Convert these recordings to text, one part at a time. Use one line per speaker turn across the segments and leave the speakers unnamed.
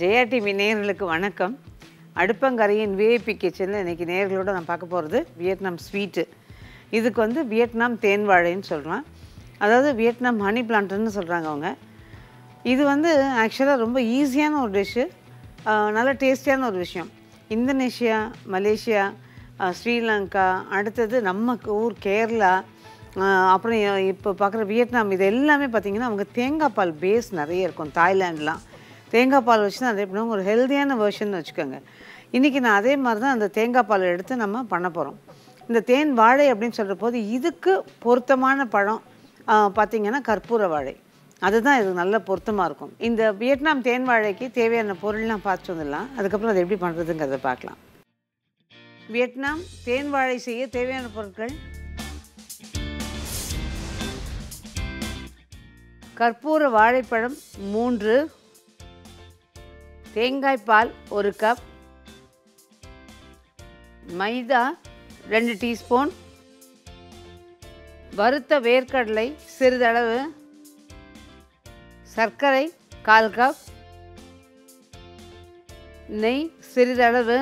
Jaya TV நேயர்களுக்கு வணக்கம் அடுப்பங்கரையின் VIP கிச்சனில் இன்றைக்கி நேயர்களோட நான் பார்க்க போகிறது வியட்நாம் ஸ்வீட்டு இதுக்கு வந்து வியட்நாம் தேன் வாழைன்னு சொல்கிறேன் அதாவது வியட்நாம் ஹனி பிளான்ட்னு சொல்கிறாங்க அவங்க இது வந்து ஆக்சுவலாக ரொம்ப ஈஸியான ஒரு டிஷ்ஷு நல்ல டேஸ்டியான ஒரு விஷயம் இந்தோனேஷியா மலேசியா அஹ், ஸ்ரீலங்கா அடுத்தது நம்ம ஊர் கேரளா அஹ், அப்புறம் இ- இப்போ பார்க்குற வியட்நாம் இது எல்லாமே பார்த்திங்கன்னா அவங்க தேங்காய் பால் பேஸ் நிறைய இருக்கும் தாய்லாண்ட்லாம் தேங்காய் பால் வச்சு தான் அதே பண்ணுவாங்க ஒரு ஹெல்த்தியான வேர்ஷன் வச்சுக்கோங்க இன்றைக்கி நான் அதே மாதிரி தான் அந்த தேங்காய் பால் எடுத்து நம்ம பண்ண போகிறோம் இந்த தேன் வாழை அப்படின்னு சொல்கிற போது இதுக்கு பொருத்தமான பழம் ஆஹ், பார்த்தீங்கன்னா கற்பூர வாழை அதுதான் இது நல்ல பொருத்தமாக இருக்கும் இந்த வியட்நாம் தேன் வாழைக்கு தேவையான பொருள்லாம் பார்த்து வந்துடலாம் அதுக்கப்புறம் அதை எப்படி பண்ணுறதுங்கிறத பார்க்கலாம் வியட்நாம் தேன் வாழை செய்ய தேவையான பொருட்கள் கற்பூர வாழைப்பழம் மூன்று தேங்காய் பால் ஒரு கப் மைதா ரெண்டு டீஸ்பூன் வறுத்த வேர்க்கடலை சிறிதளவு சர்க்கரை கால் கப் நெய் சிறிதளவு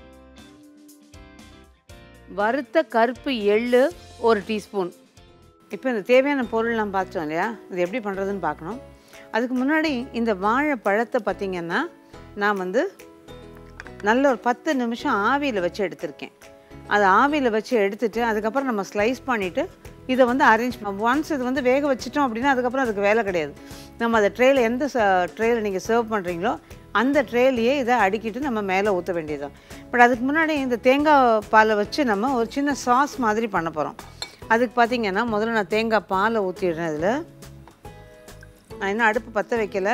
வறுத்த கருப்பு எள்ளு ஒரு டீஸ்பூன் இப்போ இந்த தேவையான பொருள்லாம் பார்த்தோம் இல்லையா இது எப்படி பண்ணுறதுன்னு பார்க்கணும் அதுக்கு முன்னாடி இந்த வாழைப்பழத்தை பார்த்திங்கன்னா நான் வந்து நல்ல ஒரு பத்து நிமிஷம் ஆவியில் வச்சு எடுத்திருக்கேன் அதை ஆவியில் வச்சு எடுத்துட்டு அதுக்கப்புறம் நம்ம ஸ்லைஸ் பண்ணிவிட்டு இதை வந்து அரேஞ்ச் ஒன்ஸ் இது வந்து வேக வச்சிட்டோம் அப்படின்னா அதுக்கப்புறம் அதுக்கு வேலை கிடையாது நம்ம அதை ட்ரேயில் எந்த ட்ரேயில் நீங்கள் சர்வ் பண்ணுறீங்களோ அந்த ட்ரேலையே இதை அடுக்கிட்டு நம்ம மேலே ஊற்ற வேண்டியதுதான் பட் அதுக்கு முன்னாடி இந்த தேங்காய் பாலை வச்சு நம்ம ஒரு சின்ன சாஸ் மாதிரி பண்ண போகிறோம் அதுக்கு பார்த்தீங்கன்னா முதல்ல நான் தேங்காய் பாலை ஊற்றிடுறேன் இதில் நான் இன்னும் அடுப்பு பற்ற வைக்கலை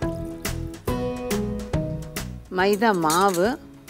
மைதா மாவு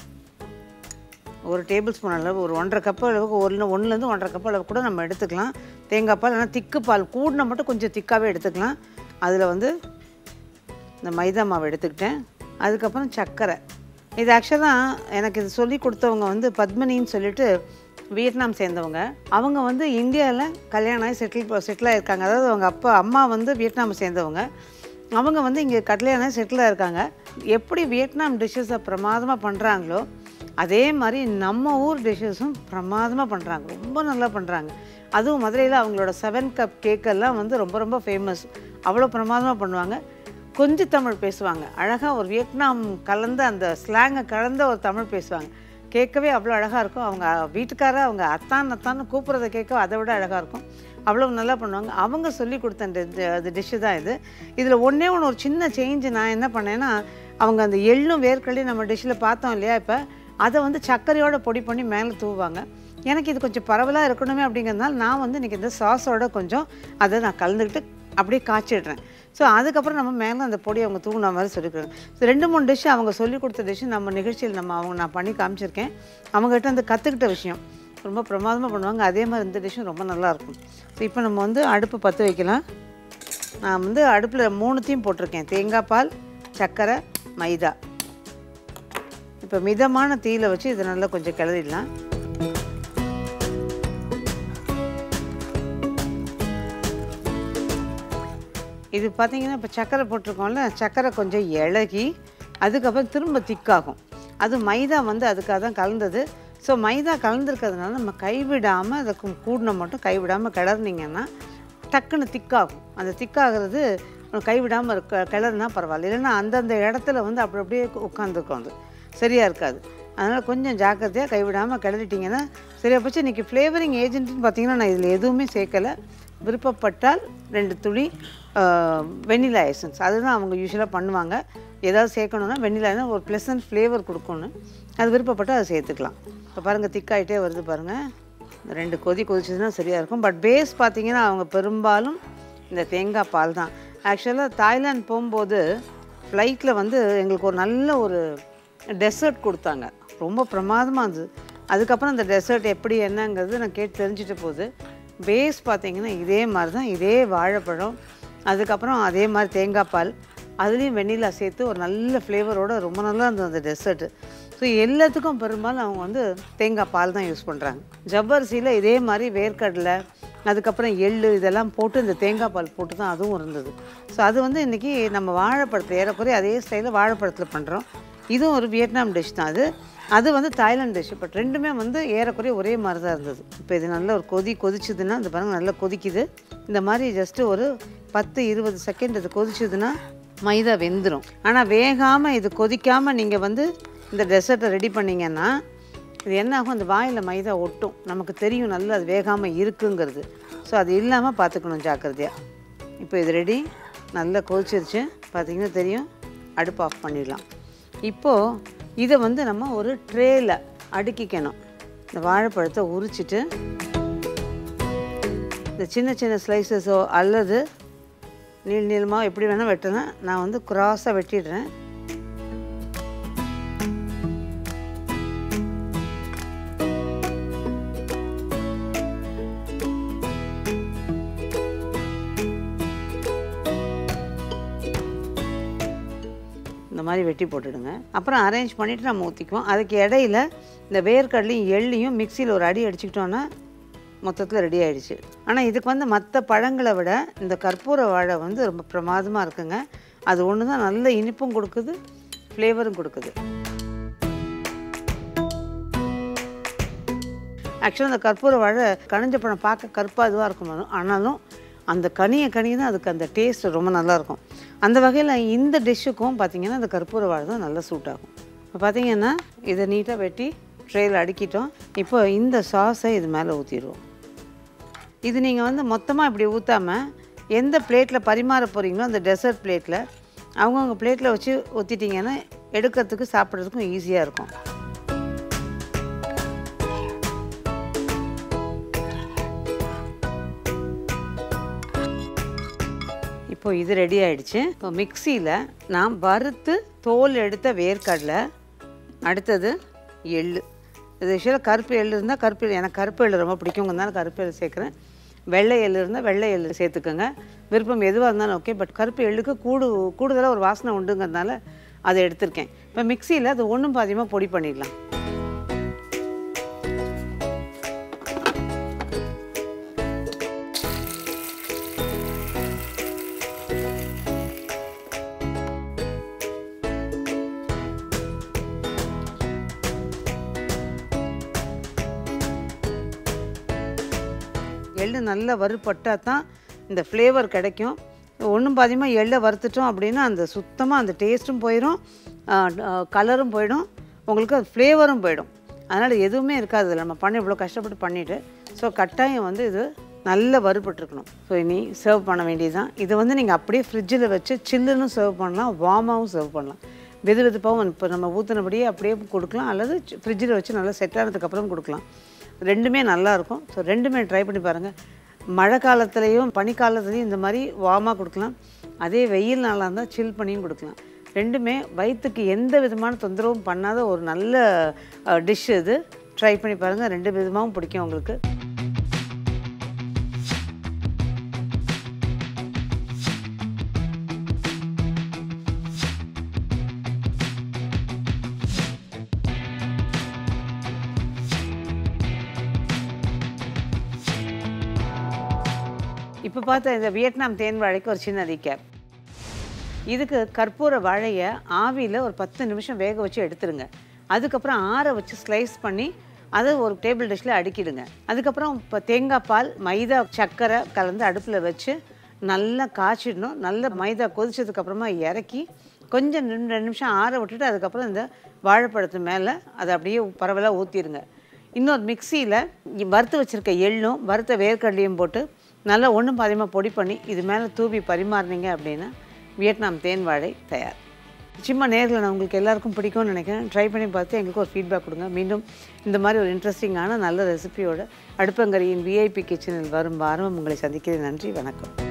ஒரு டேபிள் ஸ்பூன் அளவு ஒரு ஒன்றரை கப் அளவுக்கு ஒன்று ஒன்றுலேருந்து ஒன்றரை கப் அளவு கூட நம்ம எடுத்துக்கலாம் தேங்காய் பால் ஆனால் திக்கு பால் கூடின மட்டும் கொஞ்சம் திக்காகவே எடுத்துக்கலாம் அதில் வந்து இந்த மைதா மாவு எடுத்துக்கிட்டேன் அதுக்கப்புறம் சர்க்கரை இது ஆக்சுவலாக எனக்கு இது சொல்லி கொடுத்தவங்க வந்து பத்மினின்னு சொல்லிட்டு வியட்நாம் சேர்ந்தவங்க அவங்க வந்து இந்தியாவில் கல்யாணம் ஆகி செட்டில் செட்டில் ஆயிருக்காங்க அதாவது அவங்க அப்பா அம்மா வந்து வியட்நாமை சேர்ந்தவங்க அவங்க வந்து இங்கே கல்யாணம் ஆகி செட்டில் இருக்காங்க எப்படி வியட்நாம் டிஷ்ஷஸை பிரமாதமாக பண்ணுறாங்களோ அதே மாதிரி நம்ம ஊர் டிஷ்ஷஸும் பிரமாதமாக பண்ணுறாங்க ரொம்ப நல்லா பண்ணுறாங்க அதுவும் மதுரையில் அவங்களோட செவன் கப் கேக்கெல்லாம் வந்து ரொம்ப ரொம்ப ஃபேமஸ் அவ்வளோ பிரமாதமாக பண்ணுவாங்க கொஞ்சம் தமிழ் பேசுவாங்க அழகாக ஒரு வியட்நாம் கலந்த அந்த ஸ்லாங்கை கலந்த ஒரு தமிழ் பேசுவாங்க கேட்கவே அவ்வளோ அழகாக இருக்கும் அவங்க வீட்டுக்காரர் அவங்க அத்தான் அத்தான்னு கூப்பிட்றத கேட்க அதை விட அழகாக இருக்கும் அவ்வளோ நல்லா பண்ணுவாங்க அவங்க சொல்லி கொடுத்த அந்த டி- அந்த டிஷ்ஷு தான் இது இதில் ஒன்றே ஒன்று ஒரு சின்ன சேஞ்சு நான் என்ன பண்ணேன்னா அவங்க அந்த எள்ளும் வேர்க்கடலையும் நம்ம டிஷ்ஷில் பார்த்தோம் இல்லையா இப்போ அதை வந்து சர்க்கரையோட பொடி பண்ணி மேலே தூவாங்க எனக்கு இது கொஞ்சம் பரவலாக இருக்கணுமே அப்படிங்கிறதுனால நான் வந்து இன்றைக்கி இந்த சாஸோட கொஞ்சம் அதை நான் கலந்துக்கிட்டு அப்படியே காய்ச்சிடுறேன் ஸோ அதுக்கப்புறம் நம்ம மேலே அந்த பொடி அவங்க தூங்கின மாதிரி சொல்லிக்கிறாங்க ஸோ ரெண்டு மூணு டிஷ்ஷு அவங்க சொல்லி கொடுத்த டிஷ்ஷு நம்ம நிகழ்ச்சியில் நம்ம அவங்க நான் பண்ணி காமிச்சிருக்கேன் அவங்ககிட்ட அந்த கற்றுக்கிட்ட விஷயம் ரொம்ப பிரமாதமாக பண்ணுவாங்க அதே மாதிரி இந்த டிஷ்ஷும் ரொம்ப நல்லாயிருக்கும் ஸோ இப்போ நம்ம வந்து அடுப்பு பற்ற வைக்கலாம் நான் வந்து அடுப்பில் மூணுத்தையும் போட்டிருக்கேன் தேங்காய் பால் சர்க்கரை மைதா இப்போ மிதமான தீயில வச்சு இதை நல்லா கொஞ்சம் கிளறிடலாம் இது பார்த்தீங்கன்னா இப்போ சர்க்கரை போட்டிருக்கோம்ல சர்க்கரை கொஞ்சம் இளகி அதுக்கப்புறம் திரும்ப திக்காகும் அது மைதா வந்து அதுக்காக தான் கலந்தது ஸோ மைதா கலந்துருக்கிறதுனால நம்ம கைவிடாமல் அதை கு- கூடின மட்டும் கைவிடாமல் கிளறுனீங்கன்னா டக்குன்னு திக்காகும் அந்த திக்காகிறது கைவிடாமல் இருக்க கிளறுனா பரவாயில்ல இல்லைன்னா அந்தந்த இடத்துல வந்து அப்படி அப்படியே உட்காந்துருக்கும் அது சரியாக இருக்காது அதனால் கொஞ்சம் ஜாக்கிரதையாக கைவிடாமல் கிளறிட்டிங்கன்னா சரியா போச்சு இன்றைக்கி ஃப்ளேவரிங் ஏஜென்ட்னு பார்த்தீங்கன்னா நான் இதில் எதுவுமே சேர்க்கலை விருப்பப்பட்டால் ரெண்டு துளி வெண்ணிலா எசன்ஸ் அதுதான் அவங்க யூஸ்வலாக பண்ணுவாங்க ஏதாவது சேர்க்கணுன்னா வெண்ணிலானா ஒரு ப்ளசன்ட் ஃப்ளேவர் கொடுக்கணும் அது விருப்பப்பட்டால் அதை சேர்த்துக்கலாம் இப்போ பாருங்கள் திக்காயிட்டே வருது பாருங்கள் இந்த ரெண்டு கொதி கொதிச்சதுன்னா சரியாக இருக்கும் பட் பேஸ் பார்த்தீங்கன்னா அவங்க பெரும்பாலும் இந்த தேங்காய் பால் தான் ஆக்சுவலாக தாய்லாந்து போகும்போது ஃப்ளைட்டில் வந்து எங்களுக்கு ஒரு நல்ல ஒரு டெசர்ட் கொடுத்தாங்க ரொம்ப பிரமாதமாக இருந்தது அதுக்கப்புறம் அந்த டெசர்ட் எப்படி என்னங்கிறது நான் கேட்டு தெரிஞ்சுட்ட போது பேஸ் பார்த்தீங்கன்னா இதே மாதிரி தான் இதே வாழைப்பழம் அதுக்கப்புறம் அதே மாதிரி தேங்காய் பால் அதுலேயும் வெண்ணிலா சேர்த்து ஒரு நல்ல ஃப்ளேவரோட ரொம்ப நல்லா இருந்தது அந்த டெசர்ட்டு ஸோ எல்லாத்துக்கும் பெரும்பாலும் அவங்க வந்து தேங்காய் பால் தான் யூஸ் பண்ணுறாங்க ஜவ்வரிசியில் இதே மாதிரி வேர்க்கடலை அதுக்கப்புறம் எள்ளு இதெல்லாம் போட்டு இந்த தேங்காய் பால் போட்டு தான் அதுவும் இருந்தது ஸோ அது வந்து இன்றைக்கி நம்ம வாழைப்பழத்தில் ஏறக்குறைய அதே ஸ்டைலில் வாழைப்பழத்தில் பண்ணுறோம் இதுவும் ஒரு வியட்நாம் டிஷ் தான் அது அது வந்து தாய்லாந்து டிஷ் பட் ரெண்டுமே வந்து ஏறக்குறைய ஒரே மாதிரி தான் இருந்தது இப்போ இது நல்ல ஒரு கொதி கொதிச்சுதுன்னா இந்த பாருங்க நல்லா கொதிக்குது இந்த மாதிரி ஜஸ்ட்டு ஒரு பத்து இருபது செகண்ட் இது கொதிச்சுதுன்னா மைதா வெந்துடும் ஆனால் வேகாமல் இது கொதிக்காமல் நீங்கள் வந்து இந்த டெசர்ட்டை ரெடி பண்ணீங்கன்னா இது என்ன ஆகும் அந்த வாயில் மைதா ஒட்டும் நமக்கு தெரியும் நல்லா அது வேகாமல் இருக்குங்கிறது ஸோ அது இல்லாமல் பார்த்துக்கணும் ஜாக்கிரதையாக இப்போ இது ரெடி நல்லா கொதிச்சிருச்சு பார்த்தீங்கன்னா தெரியும் அடுப்பு ஆஃப் பண்ணிடலாம் இப்போது இதை வந்து நம்ம ஒரு ட்ரேயில் அடுக்கிக்கணும் இந்த வாழைப்பழத்தை உரிச்சிட்டு இந்த சின்ன சின்ன ஸ்லைசஸோ அல்லது நீள் நீளமாக எப்படி வேணால் வெட்டலாம் நான் வந்து க்ராஸாக வெட்டிடுறேன் இந்த மாதிரி வெட்டி போட்டுடுங்க அப்புறம் அரேஞ்ச் பண்ணிவிட்டு நம்ம ஊற்றிக்குவோம் அதுக்கு இடையில இந்த வேர்க்கடலையும் எள்ளையும் மிக்சியில் ஒரு அடி அடிச்சுக்கிட்டோன்னா மொத்தத்தில் ரெடி ஆயிடுச்சு ஆனால் இதுக்கு வந்து மற்ற பழங்களை விட இந்த கற்பூர வாழை வந்து ரொம்ப பிரமாதமாக இருக்குங்க அது ஒன்று தான் நல்ல இனிப்பும் கொடுக்குது ஃப்ளேவரும் கொடுக்குது ஆக்சுவலாக அந்த கற்பூர வாழை கனிஞ்ச பழம் பார்க்க கருப்பாக இதுவாக இருக்கும் ஆனாலும் அந்த கனியை கனி தான் அதுக்கு அந்த டேஸ்ட் ரொம்ப நல்லா இருக்கும் அந்த வகையில் இந்த டிஷ்ஷுக்கும் பார்த்தீங்கன்னா அந்த கற்பூர வாழை தான் நல்லா சூட் ஆகும் இப்போ பார்த்தீங்கன்னா இதை நீட்டாக வெட்டி ட்ரேயில் அடுக்கிட்டோம் இப்போ இந்த சாஸை இது மேலே ஊற்றிடுவோம் இது நீங்கள் வந்து மொத்தமாக இப்படி ஊற்றாமல் எந்த பிளேட்டில் பரிமாற போகிறீங்களோ அந்த டெசர்ட் பிளேட்டில் அவங்கவுங்க பிளேட்டில் வச்சு ஊற்றிட்டிங்கன்னா எடுக்கிறதுக்கு சாப்பிட்றதுக்கும் ஈஸியாக இருக்கும் இப்போ இது ரெடி ஆயிடுச்சு இப்போ மிக்சியில் நான் வறுத்து தோல் எடுத்த வேர்க்கடலை அடுத்தது எள்ளு இது ஆக்சுவலாக கருப்பு எள்ளு இருந்தால் கருப்பு எள்ளு எனக்கு கருப்பு எள்ளு ரொம்ப பிடிக்குங்கிறதுனால கருப்பு எள்ளு சேர்க்குறேன் வெள்ளை எள்ளு இருந்தால் வெள்ளை எள்ளு சேர்த்துக்கோங்க விருப்பம் எதுவாக இருந்தாலும் ஓகே பட் கருப்பு எள்ளுக்கு கூடு கூடுதலாக ஒரு வாசனை உண்டுங்கிறதுனால அதை எடுத்திருக்கேன் இப்போ மிக்சியில் அது ஒன்றும் பாதியமாக பொடி பண்ணிடலாம் எள்ளு நல்லா வறுபட்டால் தான் இந்த ஃப்ளேவர் கிடைக்கும் ஒன்றும் பாதியமாக எள்ளை வறுத்துட்டோம் அப்படின்னா அந்த சுத்தமாக அந்த டேஸ்ட்டும் போயிடும் கலரும் போயிடும் உங்களுக்கு அது ஃப்ளேவரும் போயிடும் அதனால் எதுவுமே இருக்காது இதில் நம்ம பண்ணி இவ்வளோ கஷ்டப்பட்டு பண்ணிவிட்டு ஸோ கட்டாயம் வந்து இது நல்ல வறுபட்டுருக்கணும் ஸோ இனி சர்வ் பண்ண வேண்டியது தான் இதை வந்து நீங்கள் அப்படியே ஃப்ரிட்ஜில் வச்சு சில்லுன்னு சர்வ் பண்ணலாம் வார்மாகவும் சர்வ் பண்ணலாம் வெது வெதுப்பாகவும் இப்போ நம்ம ஊற்றினபடியே அப்படியே கொடுக்கலாம் அல்லது ஃப்ரிட்ஜில் வச்சு நல்லா செட் ஆனதுக்கப்புறம் கொடுக்கலாம் ரெண்டுமே நல்லா இருக்கும் ஸோ ரெண்டுமே ட்ரை பண்ணி பாருங்கள் மழை காலத்துலேயும் பனிக்காலத்துலேயும் இந்த மாதிரி வார்மாக கொடுக்கலாம் அதே வெயில் நாளாக இருந்தால் சில் பண்ணியும் கொடுக்கலாம் ரெண்டுமே வயிற்றுக்கு எந்த விதமான தொந்தரவும் பண்ணாத ஒரு நல்ல டிஷ் இது ட்ரை பண்ணி பாருங்கள் ரெண்டு விதமாகவும் பிடிக்கும் உங்களுக்கு இப்போ பார்த்த இந்த வியட்நாம் தேன் வாழைக்கு ஒரு சின்ன ரீகேப் இதுக்கு கற்பூர வாழையை ஆவியில் ஒரு பத்து நிமிஷம் வேக வச்சு எடுத்துருங்க அதுக்கப்புறம் ஆற வச்சு ஸ்லைஸ் பண்ணி அதை ஒரு டேபிள் டிஷ்ஷில் அடுக்கிடுங்க அதுக்கப்புறம் இப்போ தேங்காய் பால் மைதா சர்க்கரை கலந்து அடுப்பில் வச்சு நல்லா காய்ச்சிடணும் நல்ல மைதா கொதிச்சதுக்கப்புறமா இறக்கி கொஞ்சம் ரெண்டு ரெண்டு நிமிஷம் ஆற விட்டுட்டு அதுக்கப்புறம் இந்த வாழைப்பழத்து மேலே அதை அப்படியே பரவலாக ஊற்றிடுங்க இன்னொரு மிக்சியில் வறுத்து வச்சுருக்க எள்ளும் வறுத்த வேர்க்கடலையும் போட்டு நல்லா ஒன்றும் பாதியமாக பொடி பண்ணி இது மேலே தூவி பரிமாறினீங்க அப்படின்னா வியட்நாம் தேன் வாழை தயார் நிச்சயமாக நேரில் நான் உங்களுக்கு எல்லாருக்கும் பிடிக்கும்னு நினைக்கிறேன் ட்ரை பண்ணி பார்த்து எங்களுக்கு ஒரு ஃபீட்பேக் கொடுங்க மீண்டும் இந்த மாதிரி ஒரு இன்ட்ரெஸ்டிங்கான நல்ல ரெசிபியோட அடுப்பங்கரியின் விஐபி கிச்சனில் வரும் வாரம் உங்களை சந்திக்கிறேன் நன்றி வணக்கம்